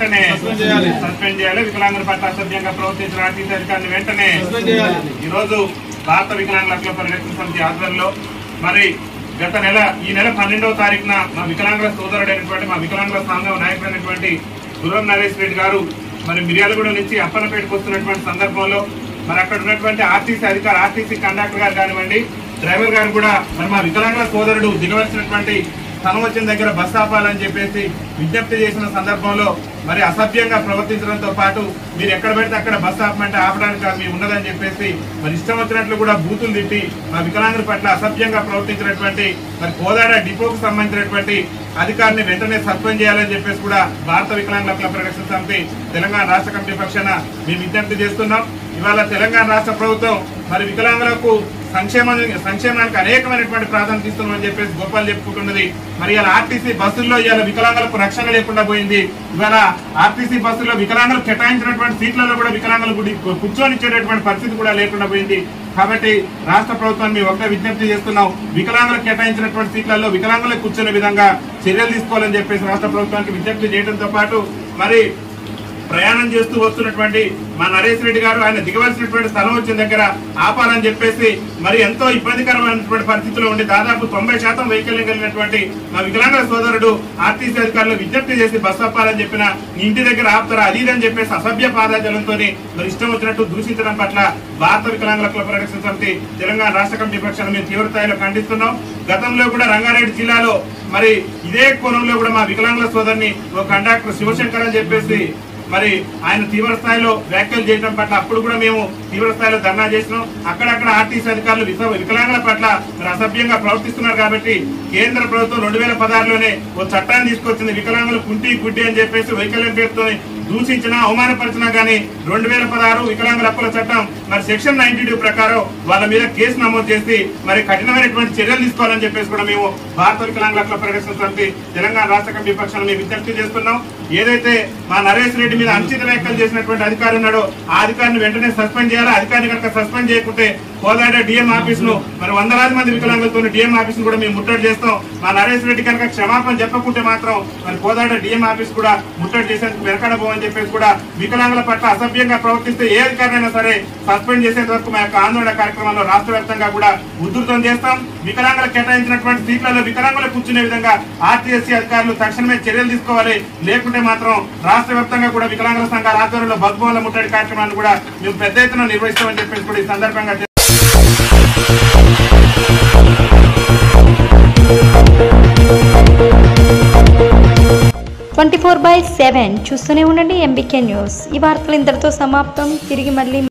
వెంటనే సస్పెండ్ చేయాలి. సస్పెండ్ చేయాలి వికలాంగుల పట్ల అసభ్యంగా ప్రవర్తించిన ఆర్టీసీ అధికారులు వెంటనే సస్పెండ్ చేయాలి. ఈ రోజు భారత వికలాంగుల హక్కుల పరిరక్షణ సమితి ఆధ్వర్యంలో మరి గత నెల ఈ నెల పన్నెండవ తారీఖున మా వికలాంగుల సోదరుడైనటువంటి మా వికలాంగుల సంఘం నాయకుడైనటువంటి గుర్రం నరేష్ రెడ్డి గారు మరి మిర్యాలగూడ నుంచి అప్పన్నపేటకు వస్తున్నటువంటి సందర్భంలో మరి అక్కడ ఉన్నటువంటి ఆర్టీసీ అధికారి ఆర్టీసీ కండక్టర్ గారు కానివ్వండి డ్రైవర్ గారు కూడా మరి మా వికలాంగుల సోదరుడు దిగవలసినటువంటి తను వచ్చిన దగ్గర బస్ ఆపాలని చెప్పేసి విజ్ఞప్తి చేసిన సందర్భంలో మరి అసభ్యంగా ప్రవర్తించడంతో పాటు మీరు ఎక్కడ పెడితే అక్కడ బస్ ఆపమంటే ఆపడానికి మీ ఉన్నదని చెప్పేసి మరి ఇష్టం వచ్చినట్లు కూడా బూతులు తిట్టి మా వికలాంగుల పట్ల అసభ్యంగా ప్రవర్తించినటువంటి మరి కోదాడ డిపోకు సంబంధించినటువంటి అధికారిని వెంటనే సస్పెండ్ చేయాలని చెప్పేసి కూడా భారత వికలాంగుల హక్కుల పరిరక్షణ సమితి తెలంగాణ రాష్ట్ర కమిటీ పక్షాన మేము విజ్ఞప్తి చేస్తున్నాం ఇవాళ తెలంగాణ రాష్ట్ర ప్రభుత్వం మరి వికలాంగులకు సంక్షేమం సంక్షేమానికి అనేకమైనటువంటి ప్రాధాన్యత ఇస్తున్నామని చెప్పేసి గోపాల్ చెప్పుకుంటున్నది మరి ఇలా ఆర్టీసీ బస్సుల్లో ఇవాళ వికలాంగులకు రక్షణ లేకుండా పోయింది ఇవాళ ఆర్టీసీ బస్సుల్లో వికలాంగులు కేటాయించినటువంటి సీట్లలో కూడా వికలాంగులు గుడి కూర్చొని ఇచ్చేటటువంటి పరిస్థితి కూడా లేకుండా పోయింది కాబట్టి రాష్ట్ర ప్రభుత్వాన్ని మేము ఒకటే విజ్ఞప్తి చేస్తున్నాం వికలాంగులకు కేటాయించినటువంటి సీట్లలో వికలాంగులకు కూర్చునే విధంగా చర్యలు తీసుకోవాలని చెప్పేసి రాష్ట్ర ప్రభుత్వానికి విజ్ఞప్తి చేయడంతో పాటు మరి ప్రయాణం చేస్తూ వస్తున్నటువంటి మా నరేష్ రెడ్డి గారు ఆయన దిగవలసినటువంటి స్థలం వచ్చిన దగ్గర ఆపాలని చెప్పేసి మరి ఎంతో ఇబ్బందికరమైనటువంటి పరిస్థితిలో ఉండి దాదాపు తొంభై శాతం వైకల్యం కలిగినటువంటి మా వికలాంగ సోదరుడు ఆర్టీసీ అధికారులు విజ్ఞప్తి చేసి బస్సు ఆపాలని చెప్పిన నీ ఇంటి దగ్గర ఆపుతారా అది ఇది అని చెప్పేసి అసభ్య పాదాజలంతో మరి ఇష్టం వచ్చినట్టు దూషించడం పట్ల భారత వికలాంగుల కుల పరిరక్షణ సమితి తెలంగాణ రాష్ట్ర కమిటీ పక్షాన్ని మేము తీవ్ర స్థాయిలో ఖండిస్తున్నాం గతంలో కూడా రంగారెడ్డి జిల్లాలో మరి ఇదే కోణంలో కూడా మా వికలాంగుల సోదరిని ఒక కండక్టర్ శివశంకర్ అని చెప్పేసి మరి ఆయన తీవ్ర స్థాయిలో వ్యాఖ్యలు చేయడం పట్ల అప్పుడు కూడా మేము తీవ్ర స్థాయిలో ధర్నా చేసినాం అక్కడక్కడ ఆర్టీసీ అధికారులు విస- వికలాంగుల పట్ల మరి అసభ్యంగా ప్రవర్తిస్తున్నారు కాబట్టి కేంద్ర ప్రభుత్వం రెండు వేల పదహారులోనే ఓ చట్టాన్ని తీసుకొచ్చింది వికలాంగులు కుంటి గుడ్డి అని చెప్పేసి వైకల్యం పేరుతో దూషించినా అవమానపరిచినా గానీ రెండు వేల పదహారు వికలాంగుల హక్కుల చట్టం మరి సెక్షన్ నైన్టీ టూ ప్రకారం వాళ్ళ మీద కేసు నమోదు చేసి మరి కఠినమైనటువంటి చర్యలు తీసుకోవాలని చెప్పేసి కూడా మేము భారత వికలాంగుల హక్కుల పరిరక్షణ సమితి తెలంగాణ రాష్ట్ర కమిటీ పక్షాన మేము విజ్ఞప్తి చేస్తున్నాం ఏదైతే మా నరేష్ రెడ్డి మీద అనుచిత వ్యాఖ్యలు చేసినటువంటి అధికారి ఉన్నాడో ఆ అధికారిని వెంటనే సస్పెండ్ చేయాలి అధికారిని కనుక సస్పెండ్ చేయకుంటే కోదాడ డిఎం ఆఫీస్ ను మరి వందలాది మంది వికలాంగులతో డిఎం ఆఫీస్ ను కూడా మేము ముట్టడి చేస్తాం మా నరేష్ రెడ్డి కనుక క్షమాపణ చెప్పకుంటే మాత్రం మరి కోదాడ డిఎం ఆఫీస్ కూడా ముట్టడి చేసేందుకు వెనకడబోమని చెప్పేసి కూడా వికలాంగుల పట్ల అసభ్యంగా ప్రవర్తిస్తే ఏ అధికారైనా సరే సస్పెండ్ చేసేంత వరకు మా యొక్క ఆందోళన కార్యక్రమంలో రాష్ట్ర వ్యాప్తంగా కూడా ఉధృతం చేస్తాం వికలాంగులకు కేటాయించినటువంటి సీట్లలో వికలాంగులు కూర్చునే విధంగా ఆర్టీఎస్సీ అధికారులు తక్షణమే చర్యలు తీసుకోవాలి లేకుంటే మాత్రం రాష్ట్ర వ్యాప్తంగా కూడా వికలాంగుల సంఘాల ఆధ్వర్యంలో బగ్బోల ముట్టడి కార్యక్రమాన్ని కూడా మేము పెద్ద ఎత్తున నిర్వహిస్తామని చెప్పేసి కూడా ఈ సందర్భంగా ట్వంటీ ఫోర్ బై సెవెన్ చూస్తూనే ఉండండి ఎంబీకే న్యూస్ ఈ వార్తలు ఇంతటితో సమాప్తం తిరిగి మళ్ళీ